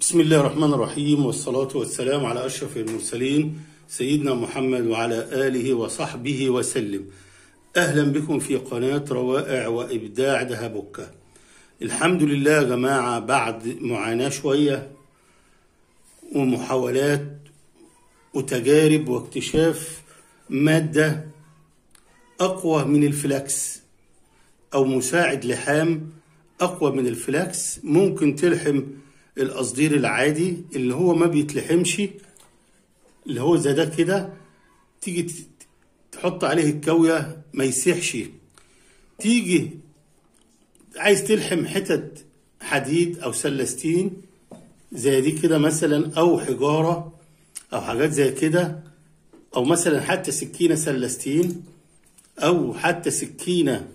بسم الله الرحمن الرحيم والصلاة والسلام على أشرف المرسلين سيدنا محمد وعلى آله وصحبه وسلم أهلا بكم في قناة روائع وإبداع دهبكة الحمد لله يا جماعة بعد معاناة شوية ومحاولات وتجارب واكتشاف مادة أقوى من الفلاكس أو مساعد لحام أقوى من الفلاكس ممكن تلحم القصدير العادي اللي هو ما بيتلحمش اللي هو زي ده كده تيجي تحط عليه الكاوية ما يسيحش تيجي عايز تلحم حتت حديد أو سلستين زي دي كده مثلا أو حجارة أو حاجات زي كده أو مثلا حتى سكينة سلستين أو حتى سكينة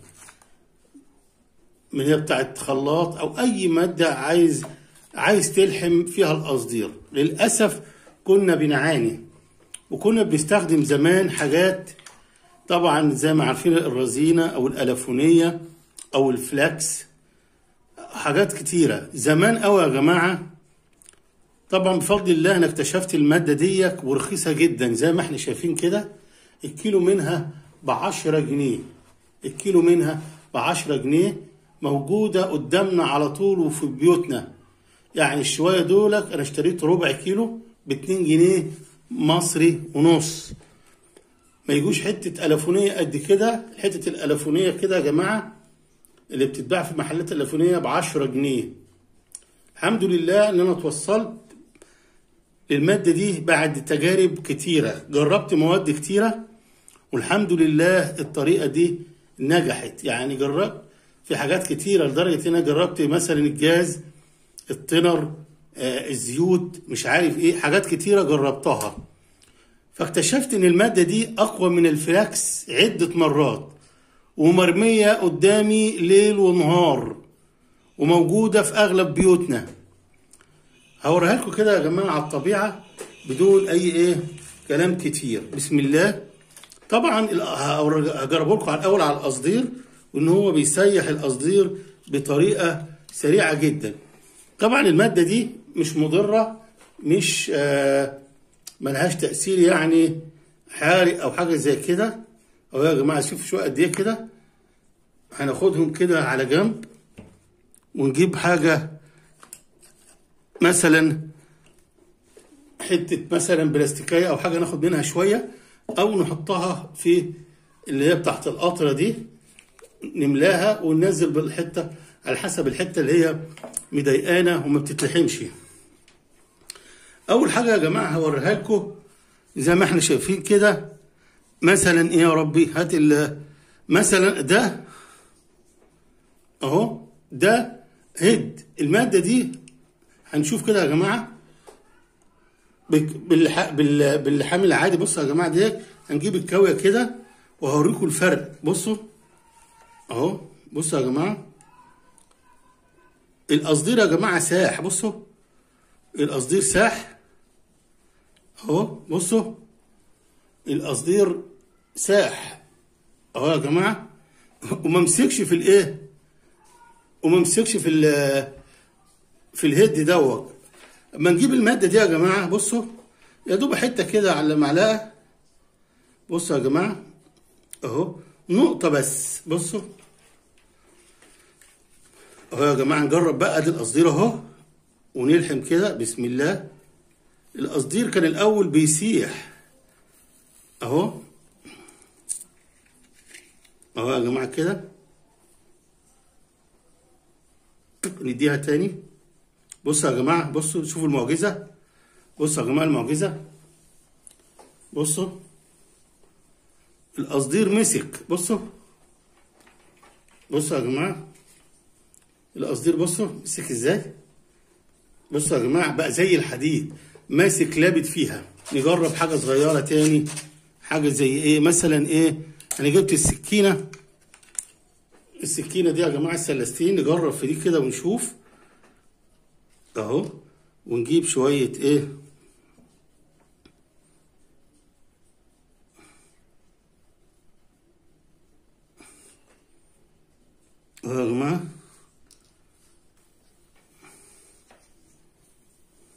من هي بتاعت خلاط أو أي مادة عايز عايز تلحم فيها القصدير للأسف كنا بنعاني وكنا بنستخدم زمان حاجات طبعا زي ما عارفين الرزينة أو الألفونية أو الفلاكس حاجات كتيرة زمان أوي يا جماعة طبعا بفضل الله أنا اكتشفت المادة دي ورخيصة جدا زي ما احنا شايفين كده الكيلو منها بعشرة جنيه الكيلو منها بعشرة جنيه موجودة قدامنا على طول وفي بيوتنا يعني الشوية دولك أنا اشتريت ربع كيلو باتنين جنيه مصري ونص ما يجوش حتة ألفونية قد كده حتة الألفونية كده يا جماعة اللي بتتباع في محلات الألفونية بعشرة جنيه الحمد لله إن أنا اتوصلت للمادة دي بعد تجارب كتيرة جربت مواد كتيرة والحمد لله الطريقة دي نجحت يعني جربت في حاجات كتيرة لدرجة إن أنا جربت مثلا الجاز التنر آه الزيوت مش عارف إيه حاجات كتيرة جربتها فاكتشفت إن المادة دي أقوى من الفلاكس عدة مرات ومرمية قدامي ليل ونهار وموجودة في أغلب بيوتنا هوريها لكم كده يا جماعة على الطبيعة بدون أي إيه كلام كتير بسم الله طبعا هجربه لكم على الأول على القصدير وإن هو بيسيح القصدير بطريقة سريعة جدا طبعا المادة دي مش مضرة مش آه ملهاش تأثير يعني حارق أو حاجة زي كده أو يا جماعة شوفوا شوية قد إيه كده هناخدهم كده على جنب ونجيب حاجة مثلا حتة مثلا بلاستيكية أو حاجة ناخد منها شوية أو نحطها في اللي هي بتاعت القطرة دي نملاها وننزل بالحتة على حسب الحتة اللي هي مضايقانا وما بتتلحمش أول حاجة يا جماعة هوريها لكم زي ما احنا شايفين كده مثلا إيه يا ربي هات مثلا ده أهو ده هيد المادة دي هنشوف كده يا جماعة باللح... باللحام العادي بصوا يا جماعة ديت هنجيب الكاوية كده وهوريكم الفرق بصوا اهو بصوا يا جماعة القصدير يا جماعة ساح بصوا القصدير ساح اهو بصوا القصدير ساح اهو يا جماعة وما مسكش في الايه وما مسكش في ال في الهيد دوت اما نجيب الماده دي يا جماعه بصوا يا دوب حته كده على معلقه بصوا يا جماعه اهو نقطه بس بصوا اهو يا جماعه نجرب بقى ادي القصدير اهو ونلحم كده بسم الله القصدير كان الاول بيسيح اهو اهو يا جماعه كده نديها تاني بصوا يا جماعة بصوا شوفوا المعجزة بصوا يا جماعة المعجزة بصوا القصدير مسك بصوا بصوا يا جماعة القصدير بصوا مسك ازاي بصوا يا جماعة بقى زي الحديد ماسك لابد فيها نجرب حاجة صغيرة تاني حاجة زي ايه مثلا ايه انا جبت السكينة السكينة دي يا جماعة السلستين نجرب في دي كده ونشوف اهو ونجيب شوية ايه اهو يا جماعة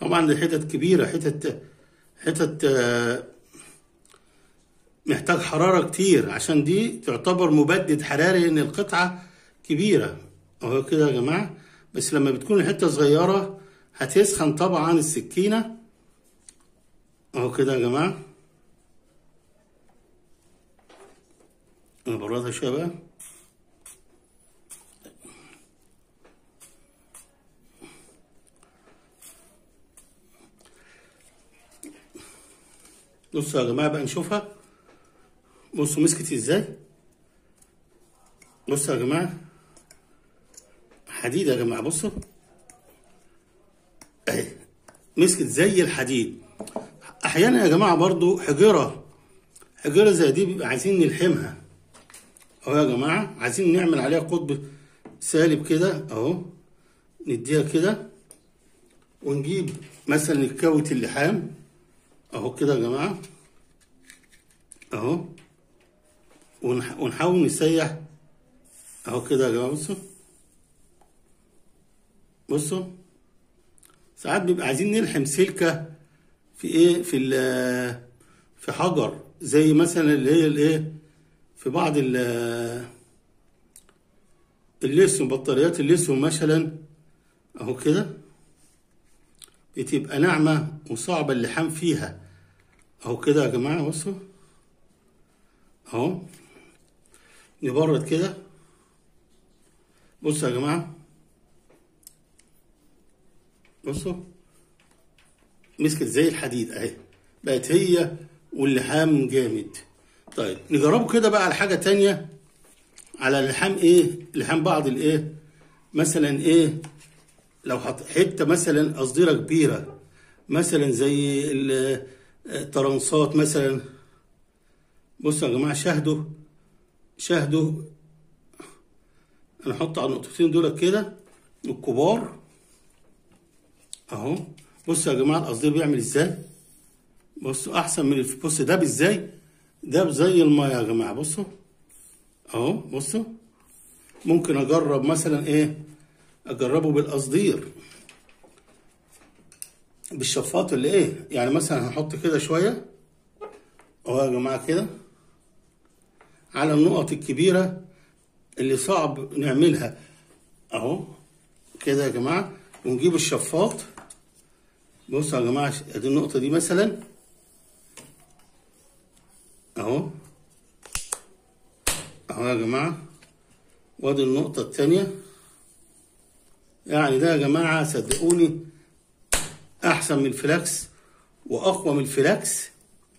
طبعا دي حتت كبيرة حتت حتت آه، محتاج حرارة كتير عشان دي تعتبر مبدد حراري ان القطعة كبيرة اهو كده يا جماعة بس لما بتكون الحتة صغيرة هتسخن طبعا السكينة اهو كده يا جماعة نبردها شوية بقى بصوا يا جماعة بقى نشوفها بصوا مسكت ازاي بصوا يا جماعة حديد يا جماعة بصوا اهي مسكت زي الحديد احيانا يا جماعة برضو حجرة حجرة زي دي بيبقى عايزين نلحمها اهو يا جماعة عايزين نعمل عليها قطب سالب كده اهو نديها كده ونجيب مثلا الكاوة اللحام اهو كده يا جماعة اهو ونح- ونحاول نسيح اهو كده يا جماعة بصوا بصوا ساعات بيبقى عايزين نلحم سلكة في ايه في ال- في حجر زي مثلا اللي هي الايه في بعض ال الليثيوم بطاريات الليثيوم مثلا اهو كده بتبقى ناعمة وصعبة اللحام فيها اهو كده يا جماعة بصوا اهو نبرد كده بصوا يا جماعة بصوا مسكت زي الحديد اهي بقت هي واللحام جامد طيب نجربه كده بقى على حاجة تانية على لحام ايه لحام بعض الايه مثلا ايه لو حط حته مثلا قصديره كبيره مثلا زي ال- الترنصات مثلا بصوا يا جماعه شاهدوا شاهدوا انا احط على النقطتين دول كده الكبار اهو بصوا يا جماعه القصدير بيعمل ازاي بصوا احسن من الف... بص ده ازاي ده زي الميه يا جماعه بصوا اهو بصوا ممكن اجرب مثلا ايه اجربه بالقصدير بالشفاط اللي ايه يعني مثلا هنحط كده شويه اهو يا جماعه كده على النقط الكبيره اللي صعب نعملها اهو كده يا جماعه ونجيب الشفاط بصوا يا جماعه ادي النقطه دي مثلا اهو اهو يا جماعه وادي النقطه التانيه يعني ده يا جماعة صدقوني أحسن من الفلاكس وأقوى من الفلاكس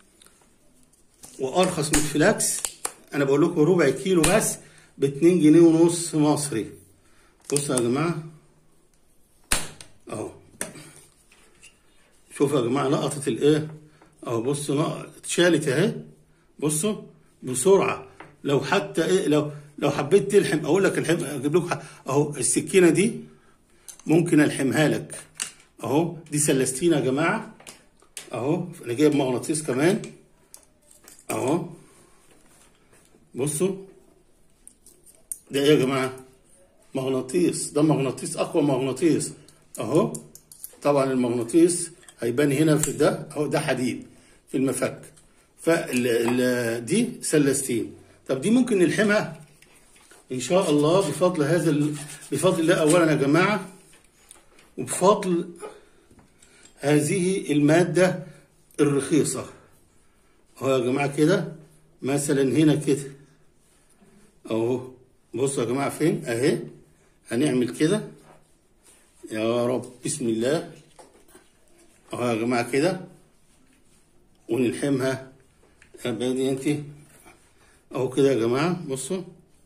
وأرخص من الفلاكس أنا بقول لكم ربع كيلو بس باتنين جنيه ونص مصري بصوا يا جماعة أهو شوفوا يا جماعة لقطة الإيه أهو بصوا لقطة اتشالت أهي بصوا بسرعة لو حتى إيه لو لو حبيت تلحم أقول لك الحم أجيب لكم ح- أهو السكينة دي ممكن الحمها لك اهو دي سلستين يا جماعه اهو انا جايب مغناطيس كمان اهو بصوا ده ايه يا جماعه مغناطيس ده مغناطيس اقوى مغناطيس اهو طبعا المغناطيس هيبان هنا في ده اهو ده حديد في المفك فدي سلستين طب دي ممكن نلحمها ان شاء الله بفضل هذا ال... بفضل الله اولا يا جماعه وبفضل هذه المادة الرخيصة اهو يا جماعة كده مثلا هنا كده اهو بصوا يا جماعة فين اهي هنعمل كده يا رب بسم الله اهو يا جماعة كده ونلحمها يا بني انت اهو كده يا جماعة بصوا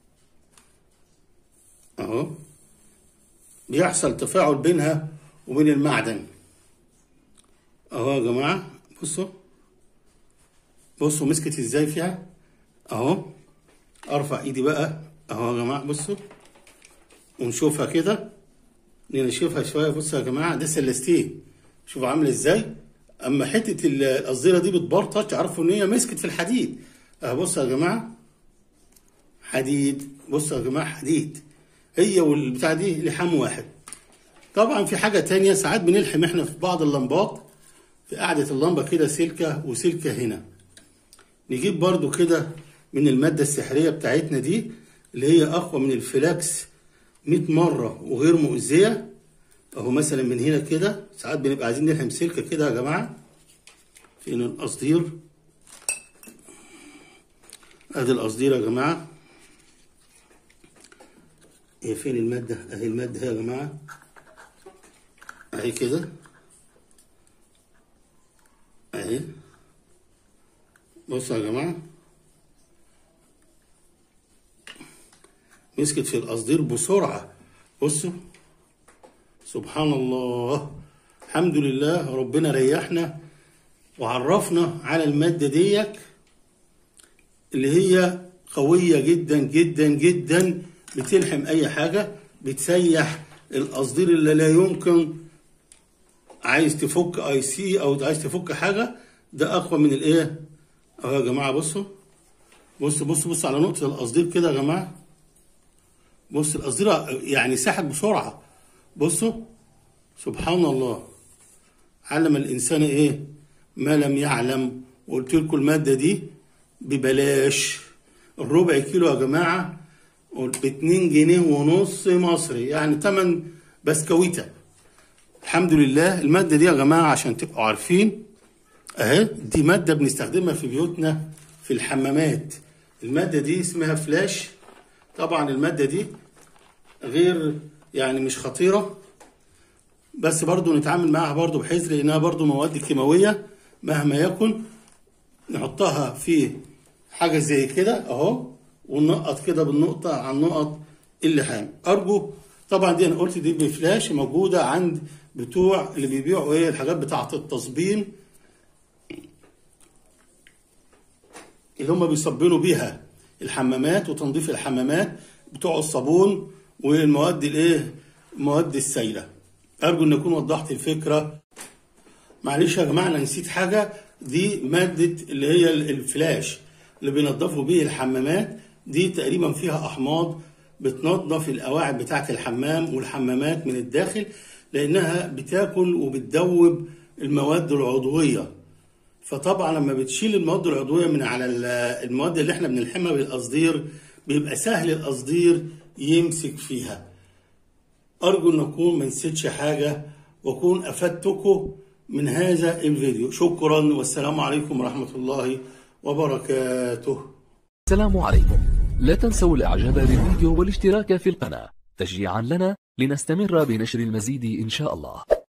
اهو بيحصل تفاعل بينها وبين المعدن اهو يا جماعة بصوا بصوا مسكت ازاي فيها اهو ارفع ايدي بقى اهو يا جماعة بصوا ونشوفها كده ننشفها شوية بصوا يا جماعة ده سلستين شوفوا عامل ازاي اما حتة القصديرة دي بتبرطش تعرفوا ان هي مسكت في الحديد اهو بصوا يا جماعة حديد بصوا يا جماعة حديد هي والبتاع دي لحام واحد طبعا في حاجة تانية ساعات بنلحم احنا في بعض اللمبات في قاعدة اللمبة كده سلكة وسلكة هنا نجيب برضو كده من المادة السحرية بتاعتنا دي اللي هي أقوى من الفلاكس 100 مرة وغير مؤذية أهو مثلا من هنا كده ساعات بنبقى عايزين نلحم سلكة كده يا جماعة فين القصدير ادي القصدير يا جماعة هي فين المادة اهي المادة يا جماعة اهي كده اهي بصوا يا جماعة مسكت في القصدير بسرعة بصوا سبحان الله الحمد لله ربنا ريحنا وعرفنا على المادة ديك اللي هي قوية جدا جدا جدا بتلحم أي حاجة بتسيح القصدير اللي لا يمكن عايز تفك اي سي او عايز تفك حاجة ده أقوى من الإيه؟ أهو يا جماعة بصوا بصوا بصوا بصوا على نقطة القصدير كده يا جماعة بص القصدير يعني ساحت بسرعة بصوا سبحان الله علم الإنسان إيه؟ ما لم يعلم وقلت لكم المادة دي ببلاش الربع كيلو يا جماعة ب 2 جنيه ونص مصري يعني تمن بسكويتة الحمد لله المادة دي يا جماعة عشان تبقوا عارفين اهي دي مادة بنستخدمها في بيوتنا في الحمامات المادة دي اسمها فلاش طبعا المادة دي غير يعني مش خطيرة بس برضو نتعامل معاها برضو بحذر لانها برضو مواد كيماوية مهما يكن نحطها في حاجة زي كده اهو وننقط كده بالنقطة على النقط اللحام ارجو طبعا دي انا قلت دي بفلاش موجودة عند بتوع اللي بيبيعوا ايه الحاجات بتاعة التصبين اللي هم بيصبنوا بيها الحمامات وتنظيف الحمامات بتوع الصابون والمواد الايه المواد السائله ارجو ان اكون وضحت الفكره معلش يا جماعه انا نسيت حاجه دي ماده اللي هي الفلاش اللي بينضفوا بيه الحمامات دي تقريبا فيها احماض بتنظف القواعد بتاعه الحمام والحمامات من الداخل لانها بتاكل وبتدوب المواد العضويه فطبعا لما بتشيل المواد العضويه من على المواد اللي احنا بنلحمها بالقصدير بيبقى سهل القصدير يمسك فيها ارجو ان اكون ما نسيتش حاجه واكون افدتكم من هذا الفيديو شكرا والسلام عليكم ورحمه الله وبركاته السلام عليكم لا تنسوا الاعجاب بالفيديو والاشتراك في القناه تشجيعا لنا لنستمر بنشر المزيد ان شاء الله